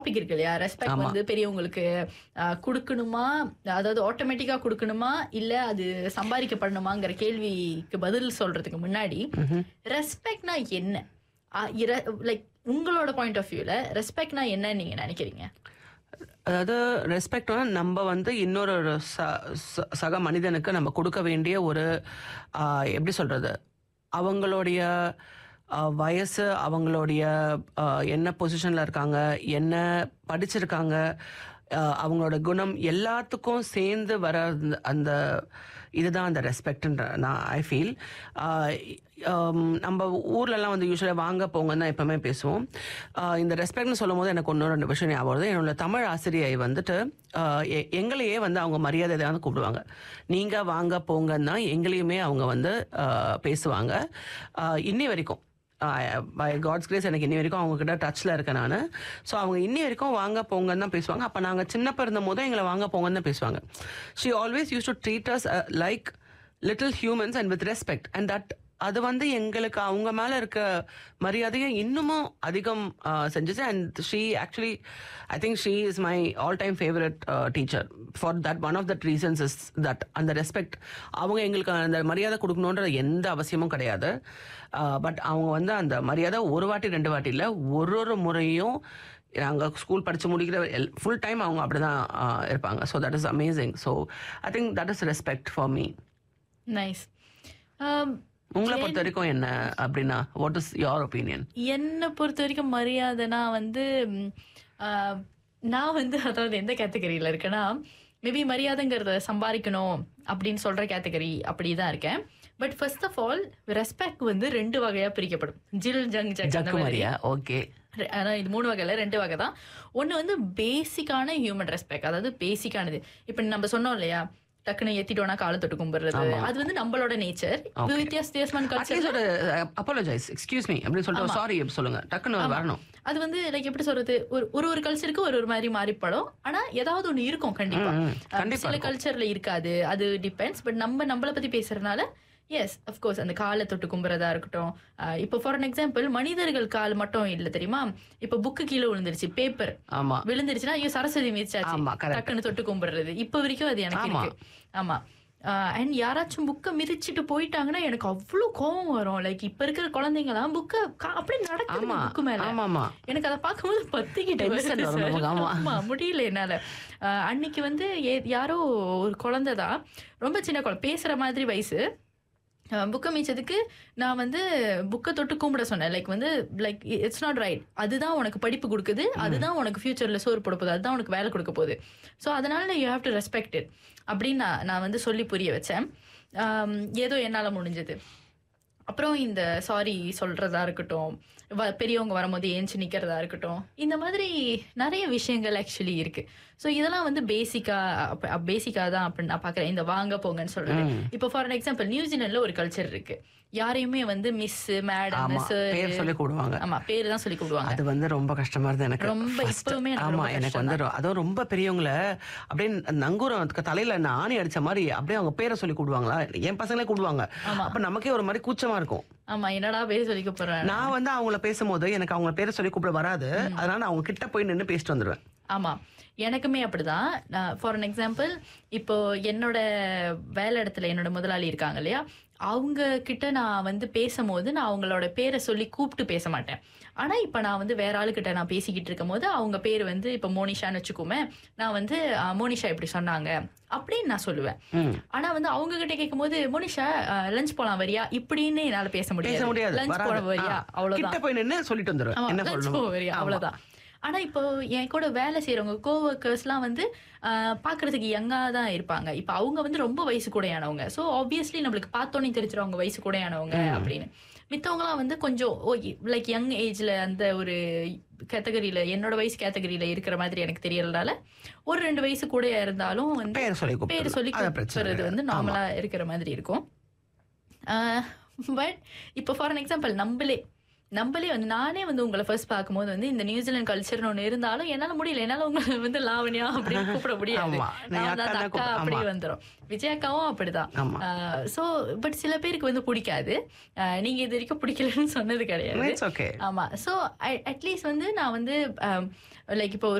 Topic இருக்கு இல்லையா respect வந்து பெரியவங்களுக்கு அஹ், கொடுக்கணுமா அதாவது ஆட்டோமேட்டிக்கா கொடுக்கணுமா இல்ல அது சம்பாதிக்கப்படணுமாங்கிற கேள்விக்கு பதில் சொல்றதுக்கு முன்னாடி ரெஸ்பெக்ட்னா என்ன லைக் உங்களோட பாயிண்ட் ஆஃப் வியூல ரெஸ்பெக்ட்னா என்ன நீங்க நினைக்கிறீங்க அதாவது ரெஸ்பெக்ட்னா நம்ம வந்து இன்னொரு ஒரு ச- ச- சக மனிதனுக்கு நம்ம கொடுக்க வேண்டிய ஒரு ஆஹ், எப்படி சொல்றது அவங்களுடைய ஆஹ், வயசு அவங்களுடைய ஆஹ், என்ன பொசிஷன்ல இருக்காங்க என்ன படிச்சிருக்காங்க ஆஹ், அவங்களோட குணம் எல்லாத்துக்கும் சேர்ந்து வர அந்த- அந்த இதுதான் அந்த ரெஸ்பெக்ட்ன்ற நான் ஐ ஃபீல் நம்ம ஊர்லலாம் வந்து யூஸ்வலாக வாங்க போங்கன்னு தான் எப்பவுமே பேசுவோம் ஆஹ் இந்த ரெஸ்பெக்ட்னு சொல்லும் போது எனக்கு ஒன்று ரெண்டு விஷயம் ஞாபகம் வருது என்னோட தமிழ் ஆசிரியை வந்துட்டு ஆஹ் எ- எங்களையே வந்து அவங்க மரியாதை தான் கூப்பிடுவாங்க நீங்கள் வாங்க போங்கன்னா எங்களையுமே அவங்க வந்து ஆஹ் பேசுவாங்க ஆஹ் இன்னி வரைக்கும் பை காட்ஸ் கிரேஸ் எனக்கு இன்னி வரைக்கும் அவங்க கிட்ட டச்சில் இருக்கேன் நான் ஸோ அவங்க இன்னி வரைக்கும் வாங்க போங்கன்னு தான் பேசுவாங்க அப்போ நாங்கள் சின்னப்ப இருந்த போதும் எங்களை வாங்க போங்கன்னு தான் பேசுவாங்க she always use to treat us like little humans and with respect and that அது வந்து எங்களுக்கு அவங்க மேல இருக்க மரியாதையை இன்னமும் அதிகம் uh, செஞ்சுச்சு and she actually I think she is my all time favourite teacher for that one of that reasons is that அந்த ரெஸ்பெக்ட் அவங்க எங்களுக்கு அந்த மரியாதை கொடுக்கணுன்ற எந்த அவசியமும் கிடையாது பட் அவங்க வந்து அந்த மரியாதை ஒரு வாட்டி ரெண்டு வாட்டி இல்லை ஒரு ஒரு முறையும் நாங்கள் ஸ்கூல் படித்து முடிக்கிற ஃபுல் டைம் அவங்க அப்படி தான் இருப்பாங்க so that is amazing so I think that is respect for me nice உங்களை பொறுத்த வரைக்கும் என்ன அப்படின்னா வாட் இஸ் யோர் ஒப்பீனியன் என்னை பொறுத்த வரைக்கும் மரியாதைனா வந்து ம், ஆஹ், நான் வந்து அதாவது எந்த கேட்டகரியில இருக்கேன்னா மேபி மரியாதைங்கிறத சம்பாதிக்கணும் அப்படின்னு சொல்ற கேட்டகரி அப்படிதான் இருக்கேன் but first of all respect வந்து ரெண்டு வகையா பிரிக்கப்படும் ஜில் ஜங் ஜக் அந்த ஜக்கு மாதிரி. மரியா ஓகே ரெ- ஆனா இது மூணு வகையில ரெண்டு வகை தான் ஒன்னு வந்து பேசிக்கான ஹியூமன் ரெஸ்பெக்ட் அதாவது பேசிக்கானது இப்ப நம்ம சொன்னோம் இல்லையா டக்குன்னு எத்திட்டோம்னா காலை தொட்டு கும்பிடுறது அது வந்து நம்மளோட நேச்சர் வித்தியாச வித்தியாசமான கல்ச்சர் அட்லீஸ்ட் ஒரு அப்பாலஜைஸ் எக்ஸ்கியூஸ் மீ அப்படின்னு சொல்லிட்டு சாரி சொல்லுங்க டக்குன்னு வரணும் அது வந்து லைக் எப்படி சொல்றது ஒரு ஒரு ஒரு கல்ச்சருக்கு ஒரு ஒரு மாதிரி மாறிப்படும் ஆனா ஏதாவது ஒண்ணு இருக்கும் கண்டிப்பா ம், ம். அஹ் கண்டிப்பா சில கல்ச்சர்ல இருக்காது அது டிபெண்ட்ஸ் பட் நம்ம நம்மள பத்தி பேசுறதுனால எஸ் அஃப்கோர்ஸ் அந்த காலை தொட்டு கும்புறதா இருக்கட்டும் அஹ் இப்போ ஃபார் அன் எக்ஸாம்பிள் மனிதர்கள் கால் மட்டும் இல்ல தெரியுமா இப்ப புக்கு கீழே விழுந்துருச்சு பேப்பர் ஆமா விழுந்துருச்சுன்னா ஐயோ சரஸ்வதி மிதிச்சாச்சு ஆமா, correct. டக்குன்னு தொட்டு கும்பிடுறது இப்ப வரைக்கும் அது எனக்கு ஆமா. இருக்கு ஆமா அண்ட் யாராச்சும் புக்கை மிதிச்சிட்டு போயிட்டாங்கன்னா எனக்கு அவ்வளவு கோவம் வரும் லைக் இப்ப இருக்கிற குழந்தைங்கலாம் புக்கை அப்படியே நடக்குது ஆமா புக்கு மேல ஆமா ஆமா எனக்கு அதை பார்க்கும்போது பத்திக்கிட்டு Tension வருது வரும் sir. நமக்கு, ஆமா. ஆமா முடியல என்னால அஹ் அன்னைக்கு வந்து ஏ- யாரோ ஒரு குழந்தை தான் ரொம்ப சின்ன குழந்தை பேசுற மாதிரி வயசு புக்கை மீச்சதுக்கு நான் வந்து புக்கை தொட்டு கும்பிட சொன்னேன் லைக் வந்து லைக் இட்ஸ் நாட் ரைட் அதுதான் உனக்கு படிப்பு கொடுக்குது அதுதான் உனக்கு ஃபியூச்சர்ல சோறு போட போகுது அதுதான் உனக்கு வேலை கொடுக்க போகுது ஸோ அதனால you have to respect it அப்படின்னு நான் நான் வந்து சொல்லி புரிய வச்சேன் ஆம், ஏதோ என்னால் முடிஞ்சது அப்புறம் இந்த சாரி சொல்றதா இருக்கட்டும் வ- பெரியவங்க வரும்போது ஏஞ்சி நிக்கிறதா இருக்கட்டும் இந்த மாதிரி நிறைய விஷயங்கள் ஆக்சுவலி இருக்கு ஸோ இதெல்லாம் வந்து பேசிக்கா பேசிக்கா தான் அப்படின்னு நான் பாக்குறேன் இந்த வாங்க போங்கன்னு சொல்றது இப்போ ஃபார் எக்ஸாம்பிள் நியூசிலாந்துல ஒரு கல்ச்சர் இருக்கு யாரையுமே வந்து மிஸ் மேடம் ஆமா சார் பேர் சொல்லி கூடுவாங்க ஆமா பேரு தான் சொல்லி கூப்பிடுவாங்க அது வந்து ரொம்ப கஷ்டமா இருந்தது எனக்கு ரொம்ப First. இப்பவுமே எனக்கு ஆமா ரொம்ப எனக்கு வந்து ரொ- அதுவும் ரொம்ப பெரியவங்கள அப்படியே நங்கூரம் அதுக்கு தலையில நான் ஆணி அடிச்ச மாதிரி அப்படியே அவங்க பேரை சொல்லி கூடுவாங்களா என் பசங்களே கூடுவாங்க அப்ப நமக்கே ஒரு மாதிரி கூச்சமா இருக்கும் ஆமா என்னடா பேர் சொல்லி கூப்பிடுறேன் நான் வந்து அவங்கள பேசும்போது எனக்கு அவங்க பேரை சொல்லி கூப்பிட வராது அதனால நான் அவங்க கிட்ட போய் நின்னு பேசிட்டு வந்துருவேன் ஆமா எனக்குமே அப்படிதான் ஃபார் அன் எக்ஸாம்பிள் இப்போ என்னோட வேலை இடத்துல என்னோட முதலாளி இருக்காங்க இல்லையா அவங்க கிட்ட நான் வந்து பேசும்போது நான் அவங்களோட பேரை சொல்லி கூப்பிட்டு பேச மாட்டேன் ஆனா இப்ப நான் வந்து வேற ஆளுகிட்ட நான் பேசிக்கிட்டு இருக்கும் போது அவங்க பேர் வந்து இப்ப மோனிஷான்னு வச்சுக்கோமே நான் வந்து "ஆ, மோனிஷா இப்படி சொன்னாங்க அப்படின்னு நான் சொல்லுவேன் ம். ஆனா வந்து அவங்க கிட்ட கேட்கும்போது மோனிஷா லஞ்ச் போலாம் வரியா இப்படின்னு என்னால பேச பேச முடியாது முடியாது லஞ்ச் போல வராது. வரியா ஆ. அவ்வளவுதான் கிட்ட போய் நின்னு சொல்லிட்டு வந்துருவேன் ஆமா, என்ன lunch சொல்லணும் போவரியா, ஆமா. அவ்வளவுதான் ஆனா இப்போ என் கூட வேலை செய்யறவங்க கோவர்க்கர்ஸ்லாம் வந்து ஆஹ், பாக்குறதுக்கு யங்கா தான் இருப்பாங்க இப்ப அவங்க வந்து ரொம்ப வயசு கூடையானவங்க சோ ஆப்வியஸ்லி நம்மளுக்கு பார்த்தோன்னே தெரிஞ்சிடும் அவங்க வயசு கூடையானவங்க அப்படின்னு மித்தவங்கலாம் வந்து கொஞ்சம் லைக் யங் ஏஜ்ல அந்த ஒரு கேட்டகரியில என்னோட வயசு கேட்டகரியில இருக்கிற மாதிரி எனக்கு தெரியறதால ஒரு ரெண்டு வயசு கூடயா இருந்தாலும் வந்து பேர் சொல்லி பேர் கூப்பிடுறது. சொல்லி அது பிரச்சனை கூப்பிடுறது வந்து கிடையாது. ஆமா. நார்மலா இருக்கிற மாதிரி இருக்கும் பட் இப்போ ஃபார் அன் எக்ஸாம்பிள் நம்மளே நம்மளே வந்து நானே வந்து உங்களை ஃபர்ஸ்ட் பார்க்கும்போது வந்து இந்த நியூசிலாந்து கல்ச்சர்னு ஒண்ணு இருந்தாலும் என்னால முடியல என்னால உங்களை வந்து லாவண்யா அப்படின்னு கூப்பிட முடியாது ஆமா. நீ நான் வந்து அக்கா அந்த தான் அக்கா கூப்பிடு- அப்படி ஆமா. வந்துரும் விஜய் அக்காவும் அப்படிதான் ஆமா சோ பட் சில பேருக்கு வந்து பிடிக்காது அஹ், நீங்க இது வரைக்கும் பிடிக்கலன்னு சொன்னது கிடையாது இட்ஸ் ஓகே ஆமா சோ அட்லீஸ்ட் வந்து நான் வந்து லைக் இப்போ